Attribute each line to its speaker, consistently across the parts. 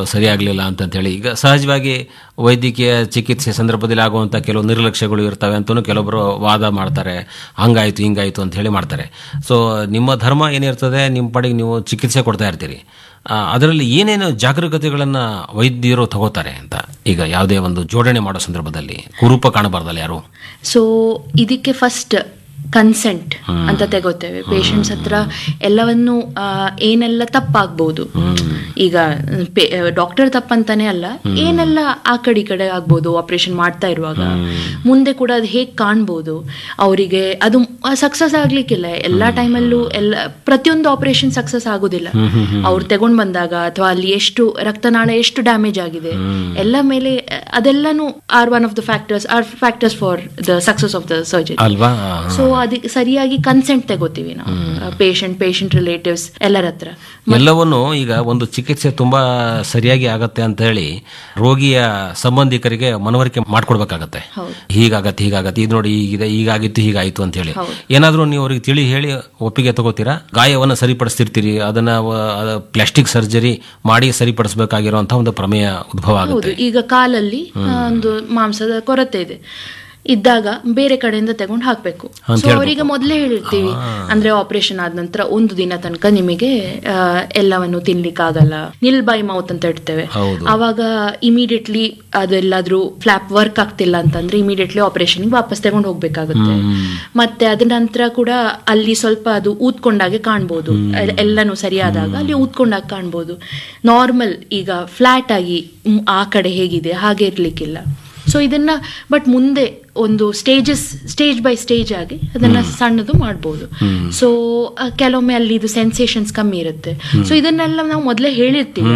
Speaker 1: ಸರಿ ಆಗಲಿಲ್ಲ ಅಂತಂತೇಳಿ ಈಗ ಸಹಜವಾಗಿ ವೈದ್ಯಕೀಯ ಚಿಕಿತ್ಸೆ ಸಂದರ್ಭದಲ್ಲಿ ಆಗುವಂಥ ಕೆಲವು ನಿರ್ಲಕ್ಷ್ಯಗಳು ಇರ್ತವೆ ಅಂತಲೂ ಕೆಲವೊಬ್ಬರು ವಾದ ಮಾಡ್ತಾರೆ ಹಂಗಾಯ್ತು ಹಿಂಗಾಯ್ತು ಅಂತ ಹೇಳಿ ಮಾಡ್ತಾರೆ ಸೊ ನಿಮ್ಮ ಧರ್ಮ ಏನಿರ್ತದೆ ನಿಮ್ಮ ಪಾಡಿಗೆ ನೀವು ಚಿಕಿತ್ಸೆ ಕೊಡ್ತಾ ಇರ್ತೀರಿ ಆ, ಅದರಲ್ಲಿ ಏನೇನು ಜಾಗರೂಕತೆಗಳನ್ನು ವೈದ್ಯರು ತಗೋತಾರೆ ಅಂತ ಈಗ ಯಾವುದೇ ಒಂದು ಜೋಡಣೆ ಮಾಡೋ ಸಂದರ್ಭದಲ್ಲಿ ಕುರೂಪ ಕಾಣಬಾರ್ದಲ್ಲ ಯಾರು
Speaker 2: ಸೊ ಇದಕ್ಕೆ ಫಸ್ಟ್ ಕನ್ಸೆಂಟ್ ಅಂತ ತಗೋತೇವೆ ಪೇಷಂಟ್ಸ್ ಹತ್ರ ಎಲ್ಲವನ್ನು ಆ, ಏನೆಲ್ಲ ತಪ್ಪಾಗ್ಬೋದು ಈಗ ಡಾಕ್ಟರ್ ತಪ್ಪಂತಾನೆ ಅಲ್ಲ ಏನೆಲ್ಲ ಆ ಕಡೆ ಈ ಕಡೆ ಆಗ್ಬೋದು ಆಪರೇಷನ್ ಮಾಡ್ತಾ ಇರುವಾಗ ಮುಂದೆ ಕೂಡ ಅದು ಹೇಗೆ ಕಾಣ್ಬೋದು ಅವರಿಗೆ ಅದು ಸಕ್ಸಸ್ ಆಗ್ಲಿಕ್ಕಿಲ್ಲ ಎಲ್ಲ ಟೈಮಲ್ಲೂ ಎಲ್ಲ ಪ್ರತಿಯೊಂದು ಆಪರೇಷನ್ ಸಕ್ಸಸ್ ಆಗೋದಿಲ್ಲ ಅವ್ರು ತಗೊಂಡ್ ಬಂದಾಗ ಅಥವಾ ಅಲ್ಲಿ ಎಷ್ಟು ರಕ್ತನಾಳ ಎಷ್ಟು ಡ್ಯಾಮೇಜ್ ಆಗಿದೆ ಎಲ್ಲ ಮೇಲೆ ಅದೆಲ್ಲನೂ are one of the factors are factors for the success of the surgery
Speaker 1: ಅಲ್ವಾ
Speaker 2: ಸೊ ಅದಕ್ಕೆ ಸರಿಯಾಗಿ ಕನ್ಸೆಂಟ್ ತಗೋತೀವಿ ನಾವು ಪೇಷಂಟ್ ಪೇಷಂಟ್ ರಿಲೇಟಿವ್ಸ್ ಎಲ್ಲರ ಹತ್ರ
Speaker 1: ಎಲ್ಲವನ್ನು ಈಗ ಒಂದು ಚಿಕಿತ್ಸೆ ತುಂಬಾ ಸರಿಯಾಗಿ ಆಗತ್ತೆ ಅಂತ ಹೇಳಿ ರೋಗಿಯ ಸಂಬಂಧಿಕರಿಗೆ ಮನವರಿಕೆ ಮಾಡ್ಕೊಡ್ಬೇಕಾಗತ್ತೆ
Speaker 2: ಹೌದು.
Speaker 1: ಹೀಗಾಗತ್ತೆ ಹೀಗಾಗತ್ತೆ ಇದು ನೋಡಿ ಹೀಗಿದೆ ಹೀಗಾಗಿತ್ತು ಹೀಗಾಯ್ತು ಅಂತ ಹೇಳಿ
Speaker 2: ಹೌದು.
Speaker 1: ಏನಾದ್ರೂ ನೀವು ಅವ್ರಿಗೆ ತಿಳಿ ಹೇಳಿ ಒಪ್ಪಿಗೆ ತಗೋತೀರಾ ಗಾಯವನ್ನು ಸರಿಪಡಿಸ್ತಿರ್ತೀರಿ ಅದನ್ನ ಪ್ಲಾಸ್ಟಿಕ್ ಸರ್ಜರಿ ಮಾಡಿ ಸರಿಪಡಿಸಬೇಕಾಗಿರುವಂತಹ ಒಂದು ಪ್ರಮೇಯ ಉದ್ಭವ ಆಗುತ್ತೆ
Speaker 2: ಹೌದು ಈಗ ಕಾಲಲ್ಲಿ ಆ, ಒಂದು ಮಾಂಸದ ಕೊರತೆ ಇದೆ ಇದ್ದಾಗ ಬೇರೆ ಕಡೆಯಿಂದ ತಗೊಂಡು ಹಾಕ್ಬೇಕು ಸೊ ಅವರಿಗೆ ಮೊದಲೇ ಹೇಳಿರ್ತೀವಿ ಅಂದ್ರೆ ಆಪರೇಷನ್ ಆದ ನಂತರ ಒಂದು ದಿನ ತನಕ ನಿಮಗೆ ಆ, ಎಲ್ಲವನ್ನು ತಿನ್ಲಿಕ್ಕಾಗಲ್ಲ ನಿಲ್ ಬೈ ಮೌತ್ ಅಂತ ಇಡ್ತೇವೆ
Speaker 1: ಹೌದು.
Speaker 2: ಅವಾಗ ಇಮಿಡಿಯೇಟ್ಲಿ ಅದೆಲ್ಲಾದ್ರೂ ಫ್ಲಾಪ್ ವರ್ಕ್ ಆಗ್ತಿಲ್ಲ ಅಂತಂದ್ರೆ ಇಮಿಡಿಯೇಟ್ಲಿ ಆಪರೇಷನ್ ವಾಪಸ್ ತಗೊಂಡು ಹೋಗ್ಬೇಕಾಗುತ್ತೆ ಮತ್ತೆ ಅದ ನಂತರ ಕೂಡ ಅಲ್ಲಿ ಸ್ವಲ್ಪ ಅದು ಊದ್ಕೊಂಡಾಗೆ ಕಾಣ್ಬೋದು ಎಲ್- ಎಲ್ಲನೂ ಸರಿಯಾದಾಗ ಅಲ್ಲಿ ಊದ್ಕೊಂಡಾಗ ಕಾಣ್ಬೋದು ನಾರ್ಮಲ್ ಈಗ ಫ್ಲಾಟ್ ಆಗಿ ಮ್, ಆ ಕಡೆ ಹೇಗಿದೆ ಹಾಗೆ ಇರ್ಲಿಕ್ಕಿಲ್ಲ ಸೊ ಇದನ್ನ ಬಟ್ ಮುಂದೆ ಒಂದು ಸ್ಟೇಜಸ್ ಸ್ಟೇಜ್ ಬೈ ಸ್ಟೇಜ್ ಆಗಿ ಅದನ್ನ ಸಣ್ಣದು ಮಾಡ್ಬೋದು ಸೊ ಕೆಲವೊಮ್ಮೆ ಅಲ್ಲಿ ಇದು ಸೆನ್ಸೇಷನ್ಸ್ ಕಮ್ಮಿ ಇರುತ್ತೆ ಸೊ ಇದನ್ನೆಲ್ಲ ನಾವು ಮೊದಲೇ ಹೇಳಿರ್ತೀವಿ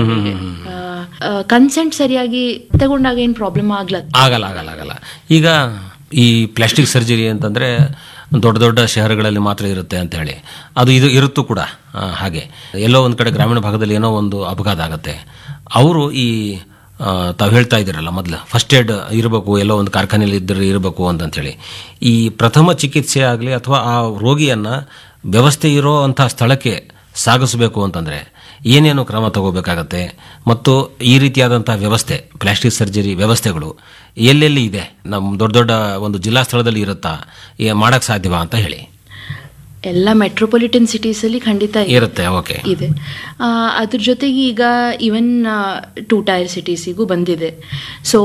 Speaker 2: ಕನ್ಸೆಂಟ್ ಸರಿಯಾಗಿ ತಗೊಂಡಾಗ ಏನ್ ಪ್ರಾಬ್ಲಮ್ ಆಗ್ಲ
Speaker 1: ಆಗಲ್ಲ ಆಗಲ್ಲ ಆಗಲ್ಲ ಈಗ ಈ ಪ್ಲಾಸ್ಟಿಕ್ ಸರ್ಜರಿ ಅಂತಂದ್ರೆ ದೊಡ್ಡ ದೊಡ್ಡ ಶಹರಗಳಲ್ಲಿ ಮಾತ್ರ ಇರುತ್ತೆ ಅಂತ ಹೇಳಿ ಅದು ಇದು ಇರುತ್ತೂ ಕೂಡ ಆ, ಹಾಗೆ ಎಲ್ಲೋ ಒಂದು ಕಡೆ ಗ್ರಾಮೀಣ ಭಾಗದಲ್ಲಿ ಏನೋ ಒಂದು ಅಪಘಾತ ಆಗುತ್ತೆ ಅವರು ಈ ಆ, ತಾವು ಹೇಳ್ತಾ ಇದ್ದೀರಲ್ಲ ಮೊದಲು ಫಸ್ಟ್ ಏಡ್ ಇರಬೇಕು ಎಲ್ಲೋ ಒಂದು ಕಾರ್ಖಾನೆಯಲ್ಲಿ ಇದ್ದರೆ ಇರಬೇಕು ಅಂತಂತೇಳಿ ಈ ಪ್ರಥಮ ಚಿಕಿತ್ಸೆ ಆಗಲಿ ಅಥವಾ ಆ ರೋಗಿಯನ್ನು ವ್ಯವಸ್ಥೆ ಇರೋ ಅಂಥ ಸ್ಥಳಕ್ಕೆ ಸಾಗಿಸಬೇಕು ಅಂತಂದರೆ ಏನೇನು ಕ್ರಮ ತಗೋಬೇಕಾಗತ್ತೆ ಮತ್ತು ಈ ರೀತಿಯಾದಂಥ ವ್ಯವಸ್ಥೆ ಪ್ಲಾಸ್ಟಿಕ್ ಸರ್ಜರಿ ವ್ಯವಸ್ಥೆಗಳು ಎಲ್ಲೆಲ್ಲಿ ಇದೆ ನಮ್ಮ ದೊಡ್ಡ ದೊಡ್ಡ ಒಂದು ಜಿಲ್ಲಾ ಸ್ಥಳದಲ್ಲಿ ಇರುತ್ತಾ ಏ- ಮಾಡಕ್ ಸಾಧ್ಯವಾ ಅಂತ ಹೇಳಿ
Speaker 2: ಎಲ್ಲ ಮೆಟ್ರೋಪಾಲಿಟನ್ ಸಿಟೀಸ್ ಅಲ್ಲಿ ಖಂಡಿತ ಇದೆ.
Speaker 1: ಇರುತ್ತೆ ಓಕೆ
Speaker 2: ಇದೆ ಆ, ಅದ್ರ ಜೊತೆಗೆ ಈಗ ಈವನ್ ಟೂ ಟೈರ್ ಸಿಟೀಸಿಗೂ ಬಂದಿದೆ ಸೊ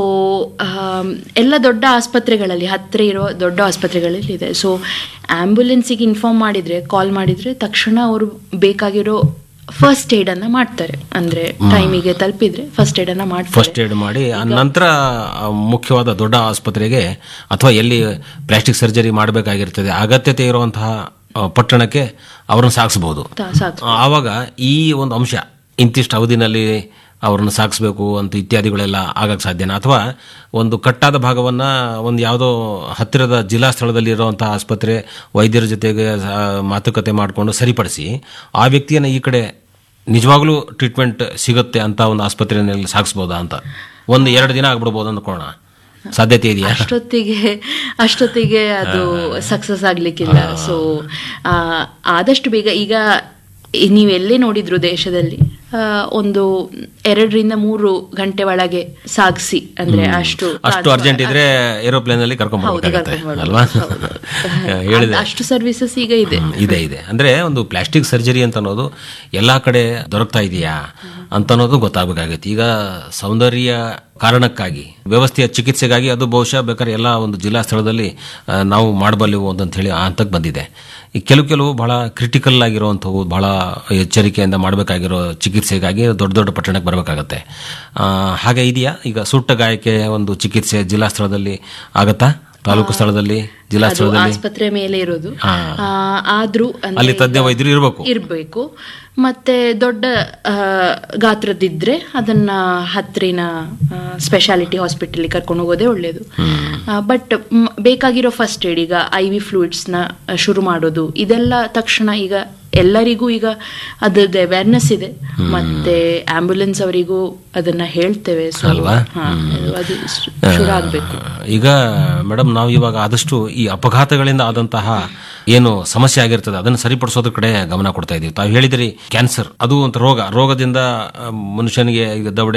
Speaker 2: ಎಲ್ಲ ದೊಡ್ಡ ಆಸ್ಪತ್ರೆಗಳಲ್ಲಿ ಹತ್ತಿರ ಇರೋ ದೊಡ್ಡ ಆಸ್ಪತ್ರೆಗಳಲ್ಲಿ ಇದೆ ಸೊ ಆಂಬ್ಯುಲೆನ್ಸಿಗೆ ಇನ್ಫಾರ್ಮ್ ಮಾಡಿದ್ರೆ ಕಾಲ್ ಮಾಡಿದ್ರೆ ತಕ್ಷಣ ಅವರು ಬೇಕಾಗಿರೋ ಫಸ್ಟ್ ಏಡ್ ಅನ್ನ ಮಾಡ್ತಾರೆ ಅಂದ್ರೆ ಟೈಮಿಗೆ ತಲುಪಿದ್ರೆ ಫಸ್ಟ್ ಏಡ್ ಅನ್ನ ಮಾಡ್ತಾರೆ
Speaker 1: ಫಸ್ಟ್ ಏಡ್ ಮಾಡಿ ಆ ನಂತರ ಆ ಮುಖ್ಯವಾದ ದೊಡ್ಡ ಆಸ್ಪತ್ರೆಗೆ ಅಥವಾ ಎಲ್ಲಿ ಪ್ಲಾಸ್ಟಿಕ್ ಸರ್ಜರಿ ಮಾಡಬೇಕಾಗಿರ್ತದೆ ಅಗತ್ಯತೆ ಇರುವಂತಹ ಆ, ಪಟ್ಟಣಕ್ಕೆ ಅವ್ರನ್ನ ಸಾಗಿಸಬಹುದು
Speaker 2: ತ- ಸಾಕು
Speaker 1: ಆವಾಗ ಈ ಒಂದು ಅಂಶ ಇಂತಿಷ್ಟು ಅವಧಿನಲ್ಲಿ ಅವ್ರನ್ನ ಸಾಗಿಸ್ಬೇಕು ಅಂತ ಇತ್ಯಾದಿಗಳೆಲ್ಲ ಆಗಕ್ಕೆ ಸಾಧ್ಯನಾ ಅಥವಾ ಒಂದು ಕಟ್ಟಾದ ಭಾಗವನ್ನ ಒಂದು ಯಾವುದೋ ಹತ್ತಿರದ ಜಿಲ್ಲಾ ಸ್ಥಳದಲ್ಲಿ ಇರುವಂತಹ ಆಸ್ಪತ್ರೆ ವೈದ್ಯರ ಜೊತೆಗೆ ಆ, ಮಾತುಕತೆ ಮಾಡಿಕೊಂಡು ಸರಿಪಡಿಸಿ ಆ ವ್ಯಕ್ತಿಯನ್ನು ಈ ಕಡೆ ನಿಜವಾಗ್ಲೂ ಟ್ರೀಟ್ಮೆಂಟ್ ಸಿಗುತ್ತೆ ಅಂತ ಒಂದು ಆಸ್ಪತ್ರೆಯಲ್ಲಿ ಸಾಗಿಸ್ಬೋದಾ ಅಂತ ಒಂದು ಎರಡು ದಿನ ಆಗ್ಬಿಡ್ಬೋದು ಅಂದ್ಕೋಣ ಸಾಧ್ಯತೆ ಇದೆಯಾ
Speaker 2: ಅಷ್ಟೊತ್ತಿಗೆ ಅಷ್ಟೊತ್ತಿಗೆ ಅದು ಸಕ್ಸಸ್ ಆಗ್ಲಿಕ್ಕಿಲ್ಲ ಸೊ ಆದಷ್ಟು ಬೇಗ ಈಗ ನೀವೆಲ್ಲೇ ನೋಡಿದ್ರು ದೇಶದಲ್ಲಿ ಆ, ಒಂದು ಎರಡರಿಂದ ಮೂರು ಗಂಟೆ ಒಳಗೆ ಸಾಗಿಸಿ ಅಂದ್ರೆ ಅಷ್ಟು
Speaker 1: ಅಷ್ಟು ಅರ್ಜೆಂಟ್ ಇದ್ರೆ ಏರೋಪ್ಲೇನ್ ಅಲ್ಲಿ ಕರ್ಕೊಂಡ್
Speaker 2: ಹೌದು,
Speaker 1: ಬರ್ಬೇಕಾಗತ್ತೆ
Speaker 2: ಕರ್ಕೊಂಡ್
Speaker 1: ಅಲ್ವಾ
Speaker 2: ಹೌದು.
Speaker 1: ಹೇಳಿದೆ
Speaker 2: ಅಷ್ಟು ಸರ್ವಿಸಸ್ ಈಗ ಇದೆ
Speaker 1: ಹ್ಮ್, ಇದೆ ಇದೆ ಅಂದ್ರೆ ಒಂದು ಪ್ಲಾಸ್ಟಿಕ್ ಸರ್ಜರಿ ಅಂತ ಅನ್ನೋದು ಎಲ್ಲಾ ಕಡೆ ದೊರಕ್ತಾ ಇದೆಯಾ ಅಂತ ಅನ್ನೋದು ಗೊತ್ತಾಗಬೇಕಾಗತ್ತೆ ಈಗ ಸೌಂದರ್ಯ ಕಾರಣಕ್ಕಾಗಿ ವ್ಯವಸ್ಥೆಯ ಚಿಕಿತ್ಸೆಗಾಗಿ ಅದು ಬಹುಶಃ ಬೇಕಾದ್ರೆ ಎಲ್ಲ ಒಂದು ಜಿಲ್ಲಾ ಸ್ಥಳದಲ್ಲಿ ಆ, ನಾವು ಮಾಡಬಲ್ಲೆವು ಅಂತ ಹೇಳಿ ಆ ಹಂತಕ್ಕೆ ಬಂದಿದೆ ಈ ಕೆಲವು ಕೆಲವು ಬಹಳ ಕ್ರಿಟಿಕಲ್ ಆಗಿರುವಂಥವು ಬಹಳ ಎಚ್ಚರಿಕೆಯಿಂದ ಮಾಡಬೇಕಾಗಿರೋ ಚಿಕಿತ್ಸೆಗಾಗಿ ದೊಡ್ಡ ದೊಡ್ಡ ಪಟ್ಟಣಕ್ಕೆ ಬರಬೇಕಾಗತ್ತೆ ಆ, ಹಾಗೆ ಇದೆಯಾ ಈಗ ಸುಟ್ಟ ಗಾಯಕ್ಕೆ ಒಂದು ಚಿಕಿತ್ಸೆ ಜಿಲ್ಲಾ ಸ್ಥಳದಲ್ಲಿ ಆಗತ್ತಾ ತಾಲೂಕು ಸ್ಥಳದಲ್ಲಿ ಜಿಲ್ಲಾ
Speaker 2: ಅದು
Speaker 1: ಸ್ಥಳದಲ್ಲಿ
Speaker 2: ಆಸ್ಪತ್ರೆ ಮೇಲೆ ಇರೋದು
Speaker 1: ಹಾ.
Speaker 2: ಆ, ಆದ್ರೂ ಅಂದ್ರೆ
Speaker 1: ಅಲ್ಲಿ ತಜ್ಞ ವೈದ್ಯರು ಇರಬೇಕು
Speaker 2: ಇರಬೇಕು ಮತ್ತೆ ದೊಡ್ಡ ಆ, ಗಾತ್ರದಿದ್ರೆ ಅದನ್ನ ಹತ್ತಿರಿನ ಸ್ಪೆಷಾಲಿಟಿ ಹಾಸ್ಪಿಟಲ್ ಕರ್ಕೊಂಡು ಹೋಗೋದೇ ಒಳ್ಳೇದು ಬಟ್ ಬೇಕಾಗಿರೋ ಫಸ್ಟ್ ಏಡ್ ಈಗ ಐ ವಿ ಫ್ಲೂಯಿಡ್ಸ್ನ ಶುರು ಮಾಡೋದು ಇದೆಲ್ಲ ತಕ್ಷಣ ಈಗ ಎಲ್ಲರಿಗೂ ಈಗ ಅದ್ರದ್ದು ಅವೇರ್ನೆಸ್ ಇದೆ ಮತ್ತೆ ಆಂಬ್ಯುಲೆನ್ಸ್ ಅವರಿಗೂ ಅದನ್ನ ಹೇಳ್ತೇವೆ ಸೊ
Speaker 1: ಅಲ್ವಾ?
Speaker 2: ಅದು ಶುರು ಆಗ್ಬೇಕು
Speaker 1: ಈಗ ಮೇಡಮ್ ನಾವು ಇವಾಗ ಆದಷ್ಟು ಈ ಅಪಘಾತಗಳಿಂದ ಆದಂತಹ ಏನು ಸಮಸ್ಯೆ ಆಗಿರ್ತದೆ ಅದನ್ನು ಸರಿಪಡಿಸೋದ್ರ ಕಡೆ ಗಮನ ಕೊಡ್ತಾ ಇದೀವಿ ತಾವು ಹೇಳಿದ್ರಿ ಕ್ಯಾನ್ಸರ್ ಅದು ಒಂದು ರೋಗ ರೋಗದಿಂದ ಆ, ಮನುಷ್ಯನಿಗೆ ಈಗ ದವಡೆ